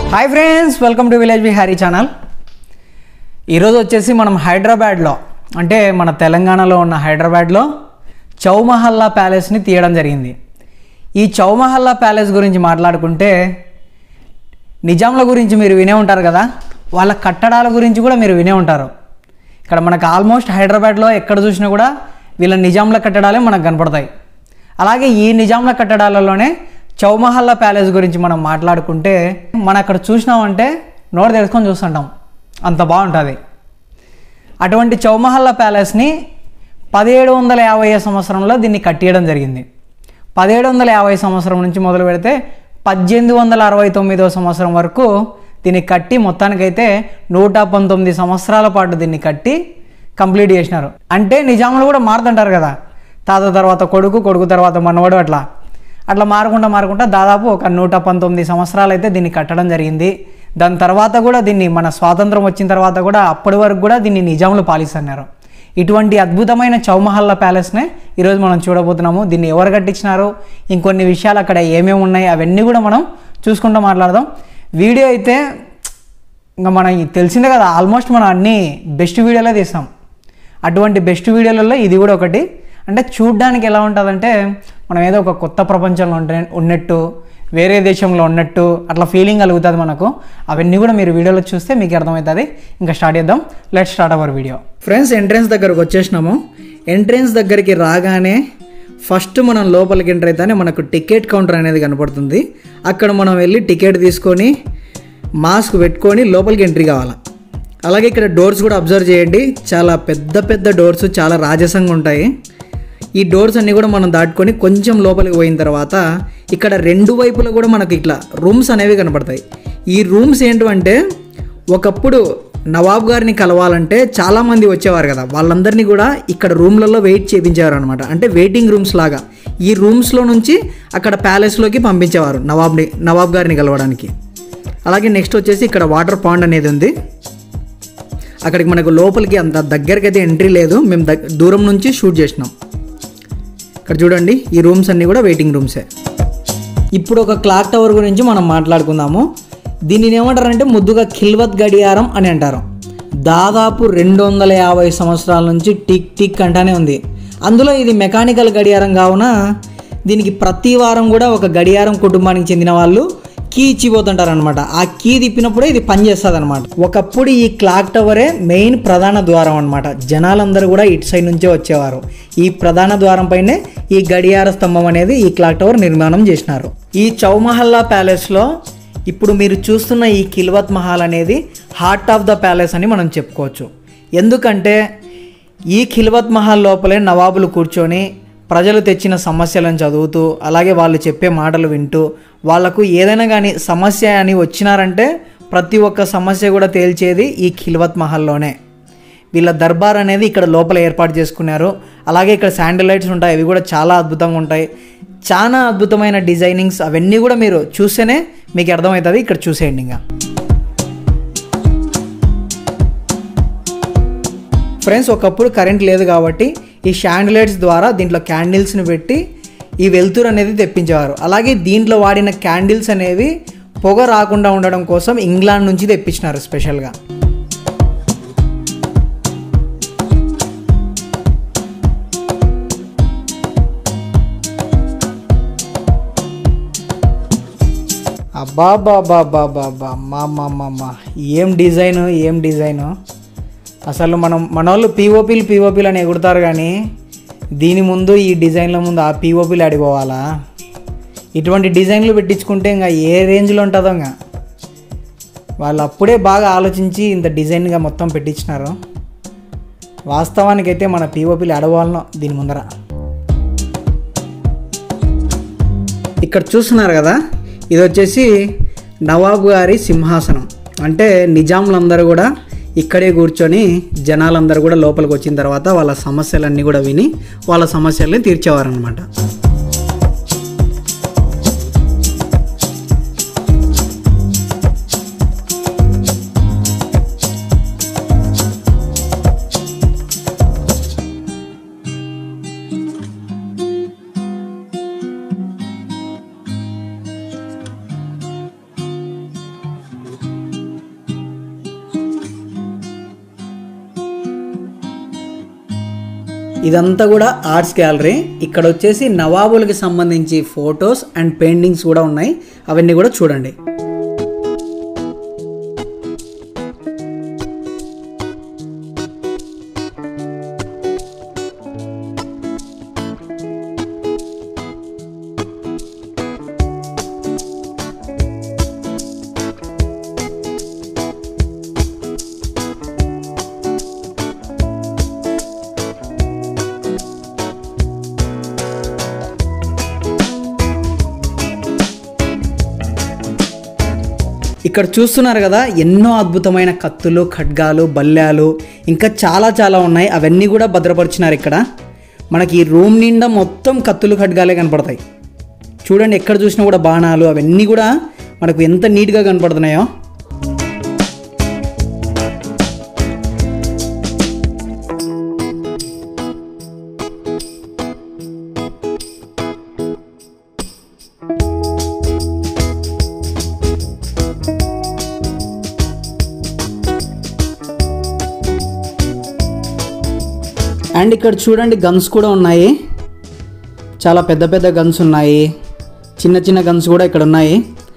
hi friends welcome to village Vihari channel ఈరోజు వచ్చేసి మనం హైదరాబాద్లో అంటే మన తెలంగాణలో ఉన్న హైదరాబాద్లో చౌమహల్లా ప్యాలెస్ని తీయడం జరిగింది ఈ చౌమహల్లా ప్యాలెస్ గురించి మాట్లాడుకుంటే నిజాంల గురించి మీరు వినే ఉంటారు కదా వాళ్ళ కట్టడాల గురించి కూడా మీరు వినే ఉంటారు ఇక్కడ మనకు ఆల్మోస్ట్ హైదరాబాద్లో ఎక్కడ చూసినా కూడా వీళ్ళ నిజాంల కట్టడాలే మనకు కనపడతాయి అలాగే ఈ నిజాంల కట్టడాలలోనే చౌమహల్లా ప్యాలెస్ గురించి మనం మాట్లాడుకుంటే మనం అక్కడ చూసినామంటే నోరు తెరుచుకొని చూస్తుంటాం అంత బాగుంటుంది అటువంటి చౌమహల్లా ప్యాలెస్ని పదిహేడు వందల యాభై సంవత్సరంలో దీన్ని కట్టియడం జరిగింది పదిహేడు వందల యాభై సంవత్సరం నుంచి మొదలు పెడితే పద్దెనిమిది వందల అరవై తొమ్మిదో సంవత్సరం వరకు దీన్ని కట్టి మొత్తానికైతే నూట పంతొమ్మిది సంవత్సరాల పాటు దీన్ని కట్టి కంప్లీట్ చేసినారు అంటే నిజాములు కూడా మారుతుంటారు కదా తాత తర్వాత కొడుకు కొడుకు తర్వాత మనవడు అట్లా అట్లా మారుకుంటా మారుకుంటా దాదాపు ఒక నూట పంతొమ్మిది సంవత్సరాలు అయితే దీన్ని కట్టడం జరిగింది దాని తర్వాత కూడా దీన్ని మన స్వాతంత్రం వచ్చిన తర్వాత కూడా అప్పటి వరకు కూడా దీన్ని నిజాములు పాలిస్తున్నారు ఇటువంటి అద్భుతమైన చౌమహల్లా ప్యాలెస్నే ఈరోజు మనం చూడబోతున్నాము దీన్ని ఎవరు కట్టించినారు ఇంకొన్ని విషయాలు అక్కడ ఏమేమి ఉన్నాయి అవన్నీ కూడా మనం చూసుకుంటూ మాట్లాడదాం వీడియో అయితే ఇంకా మనం తెలిసిందే కదా ఆల్మోస్ట్ మనం అన్ని బెస్ట్ వీడియోలే తీస్తాం అటువంటి బెస్ట్ వీడియోలలో ఇది కూడా ఒకటి అంటే చూడ్డానికి ఎలా ఉంటుందంటే మనం ఏదో ఒక కొత్త ప్రపంచంలో ఉంటే ఉన్నట్టు వేరే దేశంలో ఉన్నట్టు అట్లా ఫీలింగ్ కలుగుతుంది మనకు అవన్నీ కూడా మీరు వీడియోలో చూస్తే మీకు అర్థమవుతుంది ఇంకా స్టార్ట్ చేద్దాం let start our video friends entrance దగ్గరకు వచ్చేసినాము ఎంట్రెన్స్ దగ్గరికి రాగానే ఫస్ట్ మనం లోపలికి ఎంటర్ అయితేనే మనకు టికెట్ కౌంటర్ అనేది కనపడుతుంది అక్కడ మనం వెళ్ళి టికెట్ తీసుకొని మాస్క్ పెట్టుకొని లోపలికి ఎంట్రీ కావాలి అలాగే ఇక్కడ డోర్స్ కూడా అబ్జర్వ్ చేయండి చాలా పెద్ద పెద్ద డోర్స్ చాలా రాజసంగా ఉంటాయి ఈ డోర్స్ అన్నీ కూడా మనం దాటుకొని కొంచెం లోపలికి పోయిన తర్వాత ఇక్కడ రెండు వైపులా కూడా మనకి ఇట్లా రూమ్స్ అనేవి కనపడతాయి ఈ రూమ్స్ ఏంటంటే ఒకప్పుడు నవాబ్ గారిని కలవాలంటే చాలామంది వచ్చేవారు కదా వాళ్ళందరినీ కూడా ఇక్కడ రూమ్లలో వెయిట్ చేయించేవారు అనమాట అంటే వెయిటింగ్ రూమ్స్ లాగా ఈ రూమ్స్లో నుంచి అక్కడ ప్యాలెస్లోకి పంపించేవారు నవాబ్ని నవాబ్ గారిని కలవడానికి అలాగే నెక్స్ట్ వచ్చేసి ఇక్కడ వాటర్ పాండ్ అనేది ఉంది అక్కడికి మనకు లోపలికి అంత దగ్గరికి అయితే ఎంట్రీ లేదు మేము దగ్ దూరం నుంచి షూట్ చేసినాం ఇక్కడ చూడండి ఈ రూమ్స్ అన్నీ కూడా వెయిటింగ్ రూమ్సే ఇప్పుడు ఒక క్లాక్ టవర్ గురించి మనం మాట్లాడుకుందాము దీనిని ఏమంటారంటే ముద్దుగా ఖిల్వత్ గడియారం అని అంటారు దాదాపు రెండు వందల యాభై సంవత్సరాల నుంచి టిక్ టిక్ అంటానే ఉంది అందులో ఇది మెకానికల్ గడియారం కావున దీనికి ప్రతి వారం కూడా ఒక గడియారం కుటుంబానికి చెందిన వాళ్ళు కీ ఇచ్చిపోతుంటారు అనమాట ఆ కీ తిప్పినప్పుడే ఇది పనిచేస్తుంది అనమాట ఒకప్పుడు ఈ క్లాక్ టవరే మెయిన్ ప్రధాన ద్వారం అనమాట జనాలందరూ కూడా ఇటు సైడ్ నుంచే వచ్చేవారు ఈ ప్రధాన ద్వారం పైనే ఈ గడియార స్తంభం అనేది ఈ క్లాక్ టవర్ నిర్మాణం చేసినారు ఈ చౌమహల్లా ప్యాలెస్లో ఇప్పుడు మీరు చూస్తున్న ఈ కిల్వత్ మహల్ అనేది హార్ట్ ఆఫ్ ద ప్యాలెస్ అని మనం చెప్పుకోవచ్చు ఎందుకంటే ఈ ఖిల్వత్ మహల్ లోపలే నవాబులు కూర్చొని ప్రజలు తెచ్చిన సమస్యలను చదువుతూ అలాగే వాళ్ళు చెప్పే మాటలు వింటూ వాళ్ళకు ఏదైనా కానీ సమస్య అని వచ్చినారంటే ప్రతి ఒక్క సమస్య కూడా తేల్చేది ఈ ఖిల్వత్ మహల్లోనే వీళ్ళ దర్బార్ అనేది ఇక్కడ లోపల ఏర్పాటు చేసుకున్నారు అలాగే ఇక్కడ శాండిలైట్స్ ఉంటాయి అవి కూడా చాలా అద్భుతంగా ఉంటాయి చాలా అద్భుతమైన డిజైనింగ్స్ అవన్నీ కూడా మీరు చూస్తేనే మీకు అర్థమవుతుంది ఇక్కడ చూసేయండి ఇంకా ఫ్రెండ్స్ ఒకప్పుడు కరెంట్ లేదు కాబట్టి ఈ షాండిలైట్స్ ద్వారా దీంట్లో క్యాండిల్స్ని పెట్టి ఈ వెలుతురు అనేది తెప్పించేవారు అలాగే దీంట్లో వాడిన క్యాండిల్స్ అనేవి పొగ రాకుండా ఉండడం కోసం ఇంగ్లాండ్ నుంచి తెప్పించినారు స్పెషల్గా అబ్బా బాబా బాబా మా మా మా ఏం డిజైన్ ఏం డిజైన్ అసలు మనం మన వాళ్ళు పీఓపీలు పీఓపీలు అని ఎగురుతారు కానీ దీని ముందు ఈ డిజైన్ల ముందు ఆ పీఓపీలు ఆడిపోవాలా ఇటువంటి డిజైన్లు పెట్టించుకుంటే ఇంకా ఏ రేంజ్లో ఉంటుందో ఇంకా వాళ్ళు అప్పుడే బాగా ఆలోచించి ఇంత డిజైన్గా మొత్తం పెట్టించినారు వాస్తవానికైతే మన పీఓపీలు ఆడవాలనో దీని ముందర ఇక్కడ చూస్తున్నారు కదా ఇది వచ్చేసి నవాబు గారి సింహాసనం అంటే నిజాంలందరూ కూడా ఇక్కడే కూర్చొని జనాలందరూ కూడా లోపలికి వచ్చిన తర్వాత వాళ్ళ సమస్యలన్నీ కూడా విని వాళ్ళ సమస్యల్ని తీర్చేవారనమాట ఇదంతా కూడా ఆర్ట్స్ గ్యాలరీ ఇక్కడ వచ్చేసి నవాబులకి సంబంధించి ఫొటోస్ అండ్ పెయింటింగ్స్ కూడా ఉన్నాయి అవన్నీ కూడా చూడండి ఇక్కడ చూస్తున్నారు కదా ఎన్నో అద్భుతమైన కత్తులు ఖడ్గాలు బల్లాలు ఇంకా చాలా చాలా ఉన్నాయి అవన్నీ కూడా భద్రపరిచినారు ఇక్కడ మనకి ఈ రూమ్ నిండా మొత్తం కత్తులు ఖడ్గాలే కనపడతాయి చూడండి ఎక్కడ చూసినా కూడా బాణాలు అవన్నీ కూడా మనకు ఎంత నీట్గా కనపడుతున్నాయో అండ్ ఇక్కడ చూడండి గన్స్ కూడా ఉన్నాయి చాలా పెద్ద పెద్ద గన్స్ ఉన్నాయి చిన్న చిన్న గన్స్ కూడా ఇక్కడ ఉన్నాయి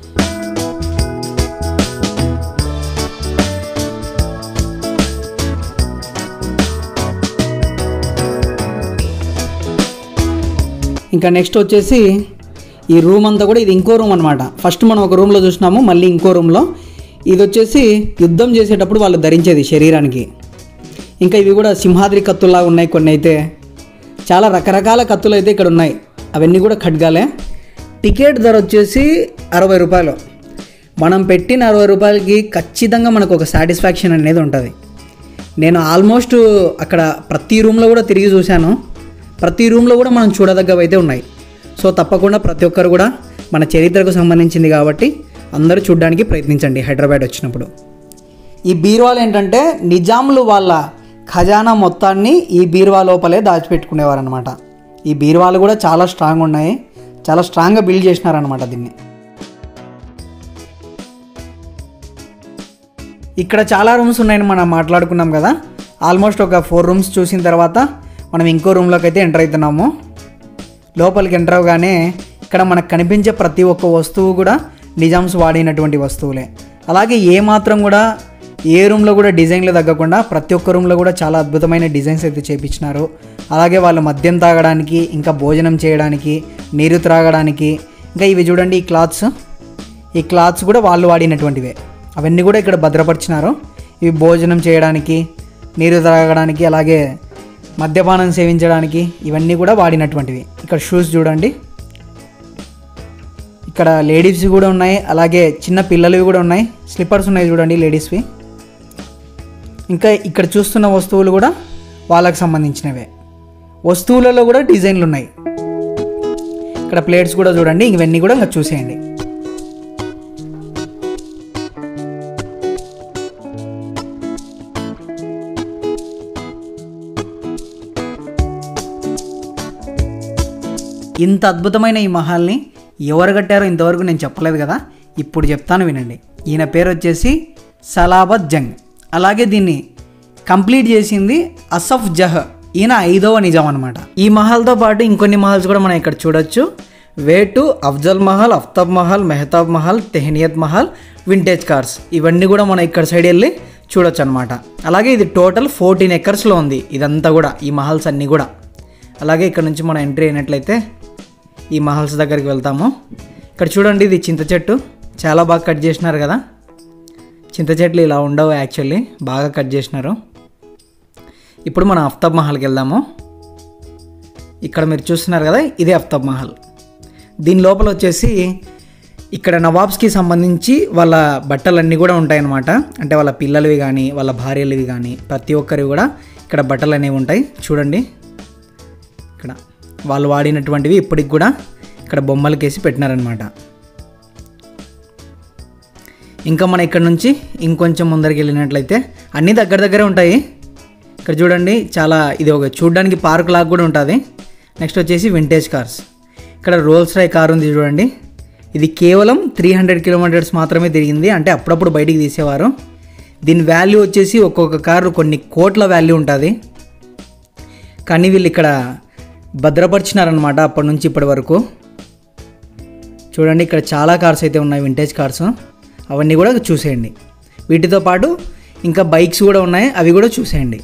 ఇంకా నెక్స్ట్ వచ్చేసి ఈ రూమ్ అంతా కూడా ఇది ఇంకో రూమ్ అనమాట ఫస్ట్ మనం ఒక రూమ్లో చూసినాము మళ్ళీ ఇంకో రూమ్లో ఇది వచ్చేసి యుద్ధం చేసేటప్పుడు వాళ్ళు ధరించేది శరీరానికి ఇంకా ఇవి కూడా సింహాద్రి కత్తుల్లా ఉన్నాయి కొన్ని అయితే చాలా రకరకాల కత్తులు అయితే ఇక్కడ ఉన్నాయి అవన్నీ కూడా ఖడ్గాలే టికెట్ ధర వచ్చేసి అరవై రూపాయలు మనం పెట్టిన అరవై రూపాయలకి ఖచ్చితంగా మనకు ఒక సాటిస్ఫాక్షన్ అనేది ఉంటుంది నేను ఆల్మోస్ట్ అక్కడ ప్రతి రూమ్లో కూడా తిరిగి చూశాను ప్రతి రూమ్లో కూడా మనం చూడదగ్గవి అయితే ఉన్నాయి సో తప్పకుండా ప్రతి ఒక్కరు కూడా మన చరిత్రకు సంబంధించింది కాబట్టి అందరూ చూడడానికి ప్రయత్నించండి హైదరాబాద్ వచ్చినప్పుడు ఈ బీరువాలు ఏంటంటే నిజాములు వాళ్ళ ఖజానా మొత్తాన్ని ఈ బీరువా లోపలే దాచిపెట్టుకునేవారు అనమాట ఈ బీరువాలు కూడా చాలా స్ట్రాంగ్ ఉన్నాయి చాలా స్ట్రాంగ్గా బిల్డ్ చేసినారనమాట దీన్ని ఇక్కడ చాలా రూమ్స్ ఉన్నాయని మనం మాట్లాడుకున్నాం కదా ఆల్మోస్ట్ ఒక ఫోర్ రూమ్స్ చూసిన తర్వాత మనం ఇంకో రూమ్లోకి అయితే ఎంటర్ అవుతున్నాము లోపలికి ఎంటర్ అవగానే ఇక్కడ మనకు కనిపించే ప్రతి ఒక్క వస్తువు కూడా నిజామ్స్ వాడినటువంటి వస్తువులే అలాగే ఏ మాత్రం కూడా ఏ రూమ్లో కూడా డిజైన్లు తగ్గకుండా ప్రతి ఒక్క రూమ్లో కూడా చాలా అద్భుతమైన డిజైన్స్ అయితే చేపించినారు అలాగే వాళ్ళు మద్యం తాగడానికి ఇంకా భోజనం చేయడానికి నీరు త్రాగడానికి ఇంకా ఇవి చూడండి ఈ క్లాత్స్ ఈ క్లాత్స్ కూడా వాళ్ళు వాడినటువంటివే అవన్నీ కూడా ఇక్కడ భద్రపరిచినారు ఇవి భోజనం చేయడానికి నీరు త్రాగడానికి అలాగే మద్యపానం సేవించడానికి ఇవన్నీ కూడా వాడినటువంటివి ఇక్కడ షూస్ చూడండి ఇక్కడ లేడీస్ కూడా ఉన్నాయి అలాగే చిన్న పిల్లలవి కూడా ఉన్నాయి స్లిప్పర్స్ ఉన్నాయి చూడండి లేడీస్వి ఇంకా ఇక్కడ చూస్తున్న వస్తువులు కూడా వాళ్ళకి సంబంధించినవే వస్తువులలో కూడా డిజైన్లు ఉన్నాయి ఇక్కడ ప్లేట్స్ కూడా చూడండి ఇవన్నీ కూడా ఇంకా చూసేయండి ఇంత అద్భుతమైన ఈ మహల్ని ఎవరు కట్టారో ఇంతవరకు నేను చెప్పలేదు కదా ఇప్పుడు చెప్తాను వినండి ఈయన పేరు వచ్చేసి సలాబత్ జంగ్ అలాగే దీన్ని కంప్లీట్ చేసింది అసఫ్ జహ్ ఈయన ఐదవ నిజాం అనమాట ఈ మహల్తో పాటు ఇంకొన్ని మహల్స్ కూడా మనం ఇక్కడ చూడొచ్చు way to Afzal Mahal Aftab Mahal Mehtab Mahal Tehniyat Mahal vintage cars ఇవన్నీ కూడా మనం ఇక్కడ సైడ్ వెళ్ళి చూడొచ్చు అనమాట అలాగే ఇది టోటల్ ఫోర్టీన్ ఎకర్స్లో ఉంది ఇదంతా కూడా ఈ మహల్స్ అన్నీ కూడా అలాగే ఇక్కడ నుంచి మనం ఎంట్రీ అయినట్లయితే ఈ మహల్స్ దగ్గరికి వెళ్తాము ఇక్కడ చూడండి ఇది చింత చెట్టు చాలా బాగా కట్ చేసినారు కదా చింత చెట్లు ఇలా ఉండవు యాక్చువల్లీ బాగా కట్ చేసినారు ఇప్పుడు మనం అఫ్తాబ్ మహల్కి వెళ్దాము ఇక్కడ మీరు చూస్తున్నారు కదా ఇదే అఫ్తాబ్ మహల్ దీని లోపల వచ్చేసి ఇక్కడ నవాబ్స్కి సంబంధించి వాళ్ళ బట్టలన్నీ కూడా ఉంటాయన్నమాట అంటే వాళ్ళ పిల్లలవి కానీ వాళ్ళ భార్యలవి కానీ ప్రతి ఒక్కరివి కూడా ఇక్కడ బట్టలు అనేవి ఉంటాయి చూడండి ఇక్కడ వాళ్ళు వాడినటువంటివి ఇప్పటికి కూడా ఇక్కడ బొమ్మలకేసి పెట్టినారనమాట ఇంకా మనం ఇక్కడ నుంచి ఇంకొంచెం ముందరికి వెళ్ళినట్లయితే అన్నీ దగ్గర దగ్గరే ఉంటాయి ఇక్కడ చూడండి చాలా ఇది ఒక చూడడానికి పార్క్ లాగా కూడా ఉంటుంది నెక్స్ట్ వచ్చేసి వింటేజ్ కార్స్ ఇక్కడ రోల్స్ రై కార్ ఉంది చూడండి ఇది కేవలం త్రీ హండ్రెడ్ కిలోమీటర్స్ మాత్రమే తిరిగింది అంటే అప్పుడప్పుడు బయటికి తీసేవారు దీని వాల్యూ వచ్చేసి ఒక్కొక్క కారు కొన్ని కోట్ల వాల్యూ ఉంటుంది కానీ వీళ్ళు ఇక్కడ భద్రపరిచినారనమాట అప్పటి నుంచి ఇప్పటి వరకు చూడండి ఇక్కడ చాలా కార్స్ అయితే ఉన్నాయి వింటేజ్ కార్స్ అవన్నీ కూడా చూసేయండి వీటితో పాటు ఇంకా బైక్స్ కూడా ఉన్నాయి అవి కూడా చూసేయండి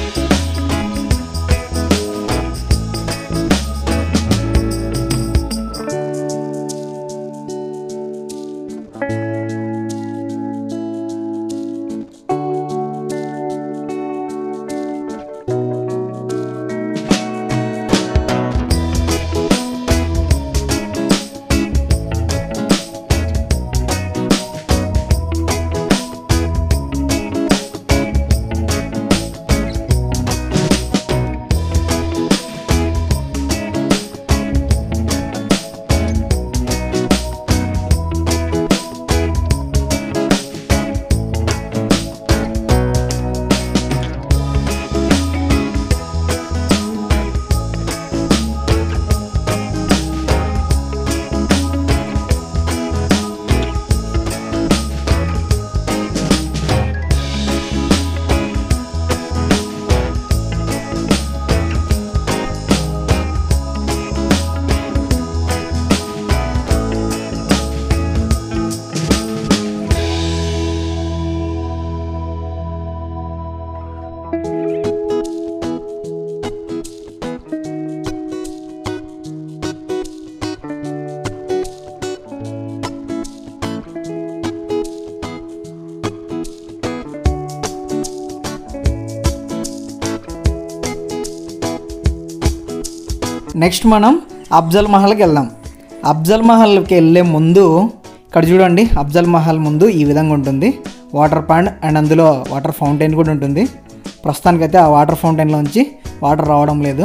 నెక్స్ట్ మనం అఫ్జల్ మహల్కి వెళ్దాం అఫ్జల్ మహల్కి వెళ్ళే ముందు ఇక్కడ చూడండి అఫ్జల్ మహల్ ముందు ఈ విధంగా ఉంటుంది వాటర్ పాండ్ అండ్ అందులో వాటర్ ఫౌంటైన్ కూడా ఉంటుంది ప్రస్తుతానికైతే ఆ వాటర్ ఫౌంటైన్లోంచి వాటర్ రావడం లేదు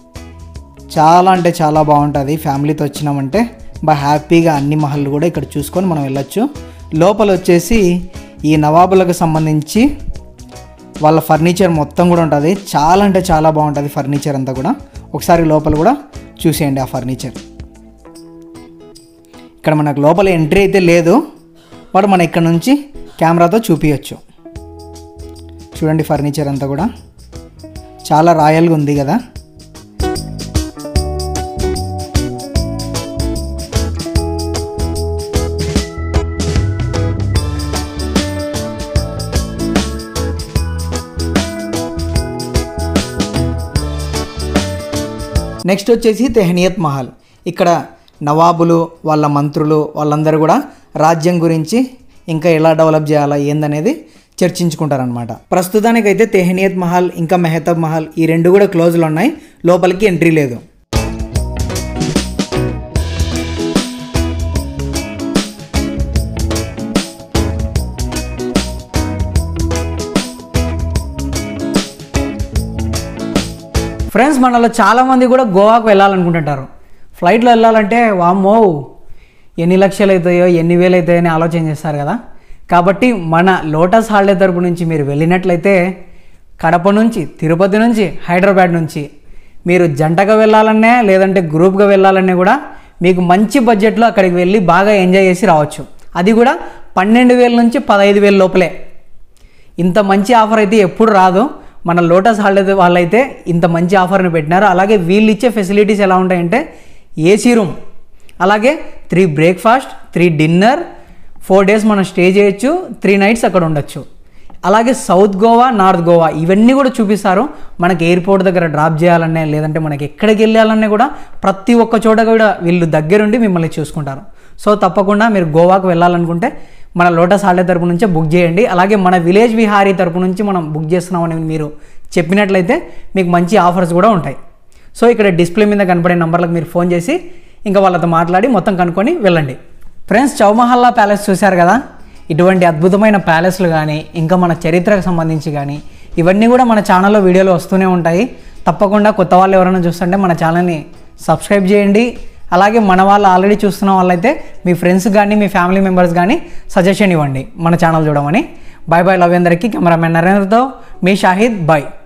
చాలా అంటే చాలా బాగుంటుంది ఫ్యామిలీతో వచ్చినామంటే బాగా హ్యాపీగా అన్ని మహల్లు కూడా ఇక్కడ చూసుకొని మనం వెళ్ళొచ్చు లోపల వచ్చేసి ఈ నవాబులకు సంబంధించి వాళ్ళ ఫర్నిచర్ మొత్తం కూడా ఉంటుంది చాలా అంటే చాలా బాగుంటుంది ఫర్నిచర్ అంతా కూడా ఒకసారి లోపల కూడా చూసేయండి ఆ ఫర్నిచర్ ఇక్కడ మనకు లోపల ఎంట్రీ అయితే లేదు వాడు మన ఇక్కడ నుంచి కెమెరాతో చూపించచ్చు చూడండి ఫర్నిచర్ అంతా కూడా చాలా రాయల్గా ఉంది కదా నెక్స్ట్ వచ్చేసి తెహనియత్ మహల్ ఇక్కడ నవాబులు వాళ్ళ మంత్రులు వాళ్ళందరూ కూడా రాజ్యం గురించి ఇంకా ఎలా డెవలప్ చేయాలా ఏందనేది చర్చించుకుంటారనమాట ప్రస్తుతానికైతే తెహనియత్ మహల్ ఇంకా మెహతబ్ మహల్ ఈ రెండు కూడా క్లోజ్లో ఉన్నాయి లోపలికి ఎంట్రీ లేదు ఫ్రెండ్స్ మనలో చాలామంది కూడా గోవాకు వెళ్ళాలనుకుంటుంటారు ఫ్లైట్లో వెళ్ళాలంటే వామ్మో ఎన్ని లక్షలు అవుతాయో ఎన్ని వేలు అవుతాయో అని ఆలోచన చేస్తారు కదా కాబట్టి మన లోటస్ హాలిడే తరపు నుంచి మీరు వెళ్ళినట్లయితే కడప నుంచి తిరుపతి నుంచి హైదరాబాద్ నుంచి మీరు జంటగా వెళ్ళాలనే లేదంటే గ్రూప్గా వెళ్ళాలనే కూడా మీకు మంచి బడ్జెట్లో అక్కడికి వెళ్ళి బాగా ఎంజాయ్ చేసి రావచ్చు అది కూడా పన్నెండు వేల నుంచి పదహైదు వేల లోపలే ఇంత మంచి ఆఫర్ అయితే ఎప్పుడు రాదు మన లోటస్ హాలిడే వాళ్ళైతే ఇంత మంచి ఆఫర్ని పెట్టినారు అలాగే వీళ్ళు ఇచ్చే ఫెసిలిటీస్ ఎలా ఉంటాయంటే ఏసీ రూమ్ అలాగే three breakfast three dinner four days మనం స్టే చేయొచ్చు త్రీ నైట్స్ అక్కడ ఉండొచ్చు అలాగే సౌత్ గోవా నార్త్ గోవా ఇవన్నీ కూడా చూపిస్తారు మనకి ఎయిర్పోర్ట్ దగ్గర డ్రాప్ చేయాలనే లేదంటే మనకి ఎక్కడికి వెళ్ళాలన్నా కూడా ప్రతి ఒక్క చోట కూడా వీళ్ళు దగ్గరుండి మిమ్మల్ని చూసుకుంటారు సో తప్పకుండా మీరు గోవాకు వెళ్ళాలనుకుంటే మన లోటస్ హాలిడే తరపు నుంచే బుక్ చేయండి అలాగే మన విలేజ్ విహారీ తరపు నుంచి మనం బుక్ చేస్తున్నామని మీరు చెప్పినట్లయితే మీకు మంచి ఆఫర్స్ కూడా ఉంటాయి సో ఇక్కడ డిస్ప్లే మీద కనపడే నంబర్లకు మీరు ఫోన్ చేసి ఇంకా వాళ్ళతో మాట్లాడి మొత్తం కనుక్కొని వెళ్ళండి ఫ్రెండ్స్ చౌమహల్లా ప్యాలెస్ చూశారు కదా ఇటువంటి అద్భుతమైన ప్యాలెస్లు కానీ ఇంకా మన చరిత్రకు సంబంధించి కానీ ఇవన్నీ కూడా మన ఛానల్లో వీడియోలు వస్తూనే ఉంటాయి తప్పకుండా కొత్త వాళ్ళు ఎవరైనా చూస్తుంటే మన ఛానల్ని సబ్స్క్రైబ్ చేయండి అలాగే మన వాళ్ళు ఆల్రెడీ చూస్తున్న వాళ్ళైతే మీ ఫ్రెండ్స్ కానీ మీ ఫ్యామిలీ మెంబర్స్ కానీ సజెషన్ ఇవ్వండి మన ఛానల్ చూడమని బాయ్ బాయ్ లవ్ అందరికీ కెమెరామెన్ నరేంద్రతో మీ షాహిద్ బాయ్